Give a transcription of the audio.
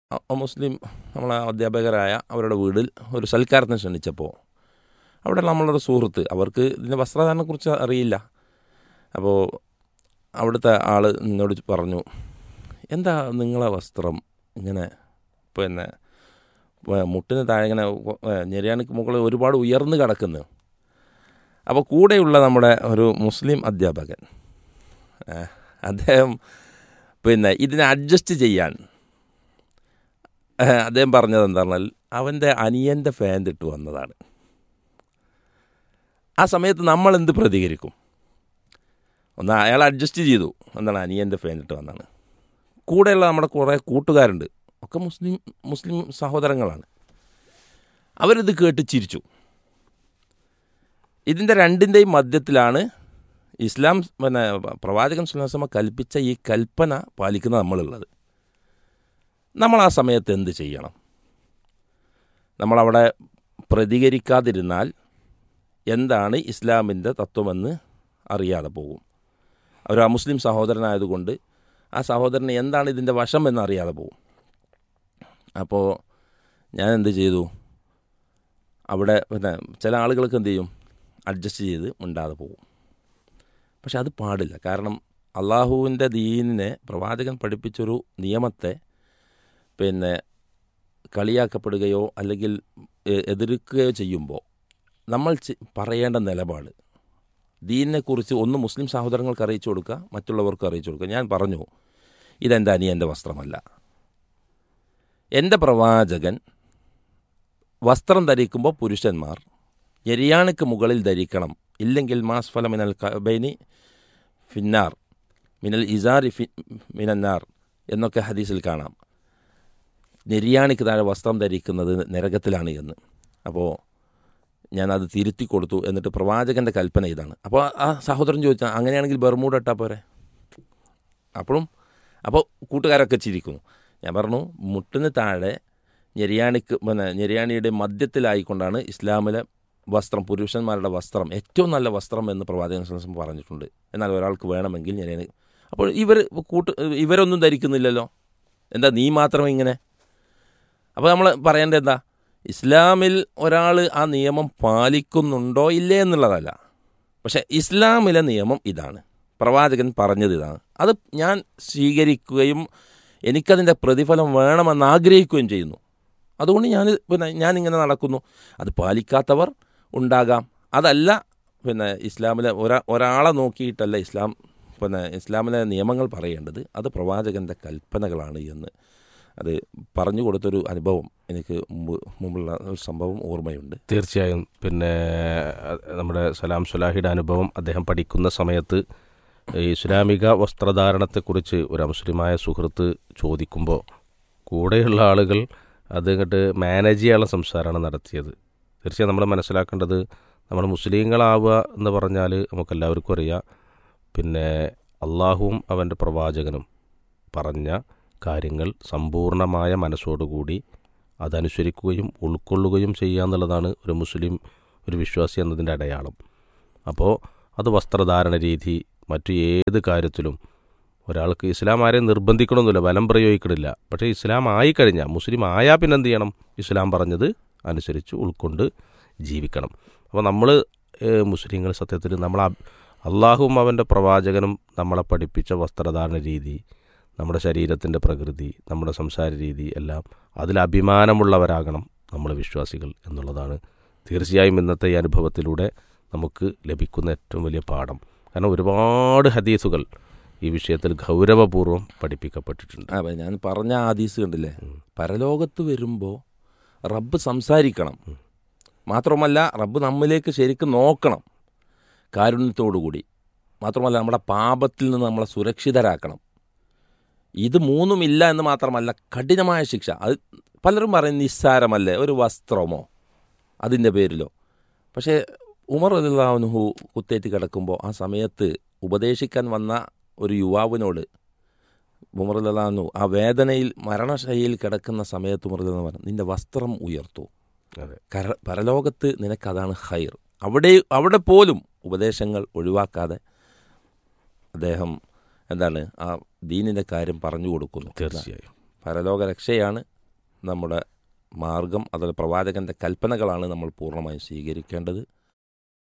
അ- മുസ്ലിം നമ്മളെ അധ്യാപകരായ അവരുടെ വീട്ടിൽ ഒരു സൽക്കാരത്തിന് ക്ഷണിച്ചപ്പോൾ അവിടെ നമ്മളൊരു സുഹൃത്ത് അവർക്ക് ഇതിൻ്റെ വസ്ത്രധാരണത്തെക്കുറിച്ച് അറിയില്ല അപ്പോൾ അവിടുത്തെ ആൾ എന്നോട് പറഞ്ഞു എന്താ നിങ്ങളെ വസ്ത്രം ഇങ്ങനെ പിന്നെ വ- മുട്ടിന് താഴെ ഇങ്ങനെ വ- ഏ, ഞെരിയാണിക്ക് മുകളിൽ ഒരുപാട് ഉയർന്നു കിടക്കുന്നു അപ്പോൾ കൂടെയുള്ള നമ്മുടെ ഒരു മുസ്ലിം അധ്യാപകൻ ഏ, അദ്ദേഹം പിന്നെ ഇതിനെ അഡ്ജസ്റ്റ് ചെയ്യാൻ ഏ, അദ്ദേഹം പറഞ്ഞത് എന്താ പറഞ്ഞാൽ അവൻ്റെ അനിയൻ്റെ ഫാൻ ഇട്ട് വന്നതാണ് ആ സമയത്ത് നമ്മൾ എന്ത് പ്രതികരിക്കും ഒന്ന് അയാൾ അഡ്ജസ്റ്റ് ചെയ്തു എന്താണ് അനിയൻ്റെ ഫാൻ ഇട്ട് വന്നാണ് കൂടെയുള്ള നമ്മുടെ കുറേ കൂട്ടുകാരുണ്ട് ഒക്കെ മുസ്ലിം മുസ്ലിം സഹോദരങ്ങളാണ് അവരിത് കേട്ട് ചിരിച്ചു ഇതിൻ്റെ രണ്ടിൻ്റെയും മധ്യത്തിലാണ് ഇസ്ലാം പിന്നെ പ്രവാചകൻ സുല്ലാസമ കൽപ്പിച്ച ഈ കൽപ്പന പാലിക്കുന്ന നമ്മളുള്ളത് നമ്മൾ ആ സമയത്ത് എന്ത് ചെയ്യണം നമ്മളവിടെ പ്രതികരിക്കാതിരുന്നാൽ എന്താണ് ഇസ്ലാമിൻ്റെ തത്വമെന്ന് അറിയാതെ പോകും ഒരു അമുസ്ലിം സഹോദരനായതുകൊണ്ട് ആ സഹോദരന് എന്താണ് ഇതിൻ്റെ വശം എന്ന് അറിയാതെ പോകും അപ്പോൾ ഞാൻ എന്ത് ചെയ്തു അവിടെ പിന്നെ ചില ആളുകൾക്ക് എന്ത് ചെയ്യും അഡ്ജസ്റ്റ് ചെയ്ത് മിണ്ടാതെ പോകും പക്ഷെ അത് പാടില്ല കാരണം അള്ളാഹുവിൻ്റെ ദീനിനെ പ്രവാചകൻ പഠിപ്പിച്ചൊരു നിയമത്തെ പിന്നെ കളിയാക്കപ്പെടുകയോ അല്ലെങ്കിൽ എ- എതിർക്കുകയോ ചെയ്യുമ്പോൾ നമ്മൾ ചെ- പറയേണ്ട നിലപാട് ദീനിനെക്കുറിച്ച് ഒന്ന് മുസ്ലിം സഹോദരങ്ങൾക്ക് അറിയിച്ചു കൊടുക്കുക മറ്റുള്ളവർക്ക് അറിയിച്ചു കൊടുക്കുക ഞാൻ പറഞ്ഞു ഇതെൻ്റെ അനിയൻ്റെ വസ്ത്രമല്ല എൻ്റെ പ്രവാചകൻ വസ്ത്രം ധരിക്കുമ്പോൾ പുരുഷന്മാർ എരിയാണിക്ക് മുകളിൽ ധരിക്കണം ഇല്ലെങ്കിൽ മാസ്ഫല മിനൽ കബൈനി ഫിന്നാർ മിനൽ ഇസാരി ഫി മിനന്നാർ എന്നൊക്കെ ഹദീസിൽ കാണാം നെരിയാണിക്ക് താഴെ വസ്ത്രം ധരിക്കുന്നത് നരകത്തിലാണ് എന്ന് അപ്പോൾ ഞാനത് തിരുത്തി കൊടുത്തു എന്നിട്ട് പ്രവാചകൻ്റെ കൽപ്പന ഇതാണ് അപ്പോൾ ആ സഹോദരൻ ചോദിച്ചാൽ അങ്ങനെയാണെങ്കിൽ ബർമൂഡ ഇട്ടാൽ പോരെ അപ്പോഴും അപ്പോൾ കൂട്ടുകാരൊക്കെ ചിരിക്കുന്നു ഞാൻ പറഞ്ഞു മുട്ടിന് താഴെ ഞെരിയാണിക്ക് പിന്നെ ഞെരിയാണിയുടെ മധ്യത്തിലായിക്കൊണ്ടാണ് ഇസ്ലാമിലെ വസ്ത്രം പുരുഷന്മാരുടെ വസ്ത്രം ഏറ്റവും നല്ല വസ്ത്രം എന്ന് പ്രവാചകൻ സ്വല്ലല്ലാഹു അലൈഹി വസല്ലം പറഞ്ഞിട്ടുണ്ട് എന്നാൽ ഒരാൾക്ക് വേണമെങ്കിൽ ഞെരിയാണി അപ്പോൾ ഇവർ കൂട്ട് ഇവരൊന്നും ധരിക്കുന്നില്ലല്ലോ എന്താ നീ മാത്രമേ ഇങ്ങനെ അപ്പോൾ നമ്മൾ പറയേണ്ടത് എന്താ ഇസ്ലാമിൽ ഒരാൾ ആ നിയമം പാലിക്കുന്നുണ്ടോ ഇല്ലേ എന്നുള്ളതല്ല പക്ഷേ ഇസ്ലാമിലെ നിയമം ഇതാണ് പ്രവാചകൻ പറഞ്ഞത് ഇതാണ് അത് ഞാൻ സ്വീകരിക്കുകയും എനിക്കതിൻ്റെ പ്രതിഫലം വേണമെന്ന് ആഗ്രഹിക്കുകയും ചെയ്യുന്നു അതുകൊണ്ട് ഞാൻ പിന്നെ ഞാനിങ്ങനെ നടക്കുന്നു അത് പാലിക്കാത്തവർ ഉണ്ടാകാം അതല്ല പിന്നെ ഇസ്ലാമിലെ ഒരാ ഒരാളെ നോക്കിയിട്ടല്ല ഇസ്ലാം പിന്നെ ഇസ്ലാമിലെ നിയമങ്ങൾ പറയേണ്ടത് അത് പ്രവാചകൻ്റെ കൽപ്പനകളാണ് എന്ന് അത് പറഞ്ഞു കൊടുത്തൊരു അനുഭവം എനിക്ക് മുമ്പ് മുമ്പുള്ള ഒരു സംഭവം ഓർമ്മയുണ്ട് തീർച്ചയായും പിന്നെ അഹ് നമ്മുടെ സലാം സുലാഹിയുടെ അനുഭവം അദ്ദേഹം പഠിക്കുന്ന സമയത്ത് ഈ ഇസ്ലാമിക വസ്ത്രധാരണത്തെക്കുറിച്ച് ഒരു മുസ്ലിമായ സുഹൃത്ത് ചോദിക്കുമ്പോൾ കൂടെയുള്ള ആളുകൾ അത് ഇങ്ങോട്ട് മാനേജ് ചെയ്യാനുള്ള സംസാരമാണ് നടത്തിയത് തീർച്ചയായും നമ്മൾ മനസ്സിലാക്കേണ്ടത് നമ്മൾ മുസ്ലിങ്ങളാവുക എന്ന് പറഞ്ഞാൽ നമുക്കെല്ലാവർക്കും അറിയാം പിന്നെ അള്ളാഹുവും അവൻ്റെ പ്രവാചകനും പറഞ്ഞ കാര്യങ്ങൾ സമ്പൂർണമായ മനസ്സോടുകൂടി അതനുസരിക്കുകയും ഉൾക്കൊള്ളുകയും ചെയ്യുക എന്നുള്ളതാണ് ഒരു മുസ്ലിം ഒരു വിശ്വാസി എന്നതിൻ്റെ അടയാളം അപ്പോൾ അത് വസ്ത്രധാരണ രീതി മറ്റു ഏത് കാര്യത്തിലും ഒരാൾക്ക് ഇസ്ലാം ആരെയും നിർബന്ധിക്കണമെന്നില്ല ബലം പ്രയോഗിക്കണില്ല പക്ഷേ ഇസ്ലാം ആയിക്കഴിഞ്ഞാൽ മുസ്ലിം ആയാൽ പിന്നെ എന്ത് ചെയ്യണം ഇസ്ലാം പറഞ്ഞത് അനുസരിച്ച് ഉൾക്കൊണ്ട് ജീവിക്കണം അപ്പോൾ നമ്മൾ മുസ്ലിങ്ങൾ സത്യത്തിൽ നമ്മൾ അള്ളാഹുവും അവൻ്റെ പ്രവാചകനും നമ്മളെ പഠിപ്പിച്ച വസ്ത്രധാരണ രീതി നമ്മുടെ ശരീരത്തിൻ്റെ പ്രകൃതി നമ്മുടെ സംസാര രീതി എല്ലാം അതിൽ അഭിമാനമുള്ളവരാകണം നമ്മൾ വിശ്വാസികൾ എന്നുള്ളതാണ് തീർച്ചയായും ഇന്നത്തെ ഈ അനുഭവത്തിലൂടെ നമുക്ക് ലഭിക്കുന്ന ഏറ്റവും വലിയ പാഠം കാരണം ഒരുപാട് ഹദീസുകൾ ഈ വിഷയത്തിൽ ഗൗരവപൂർവ്വം പഠിപ്പിക്കപ്പെട്ടിട്ടുണ്ട് ആ ഞാൻ പറഞ്ഞ ആ ഹദീസ് കണ്ടില്ലേ പരലോകത്ത് വരുമ്പോൾ റബ്ബ് സംസാരിക്കണം മാത്രമല്ല റബ്ബ് നമ്മിലേക്ക് ശരിക്കും നോക്കണം കാരുണ്യത്തോടുകൂടി മാത്രമല്ല നമ്മുടെ പാപത്തിൽ നിന്ന് നമ്മളെ സുരക്ഷിതരാക്കണം ഇത് മൂന്നുമില്ല എന്ന് മാത്രമല്ല കഠിനമായ ശിക്ഷ അത് പലരും പറയും നിസ്സാരമല്ലേ ഒരു വസ്ത്രമോ അതിൻ്റെ പേരിലോ പക്ഷേ ഉമർ അലിള്ളാഹുനുഹു കുത്തേറ്റ് കിടക്കുമ്പോൾ ആ സമയത്ത് ഉപദേശിക്കാൻ വന്ന ഒരു യുവാവിനോട് ഉമർ അലിള്ളാഹുനു ആ വേദനയിൽ മരണശൈലിയിൽ കിടക്കുന്ന സമയത്ത് ഉമർ അലിള്ളാഹു പറഞ്ഞു നിന്റെ വസ്ത്രം ഉയർത്തു അതെ കര പരലോകത്ത് നിനക്കതാണ് ഹൈർ അവിടെ അവിടെ പോലും ഉപദേശങ്ങൾ ഒഴിവാക്കാതെ അദ്ദേഹം എന്താണ് ആ ദീനിൻ്റെ കാര്യം പറഞ്ഞു കൊടുക്കുന്നു തീർച്ചയായും പരലോക രക്ഷയാണ് നമ്മുടെ മാർഗം അതുപോലെ പ്രവാചകൻ്റെ കൽപ്പനകളാണ് നമ്മൾ പൂർണ്ണമായും സ്വീകരിക്കേണ്ടത്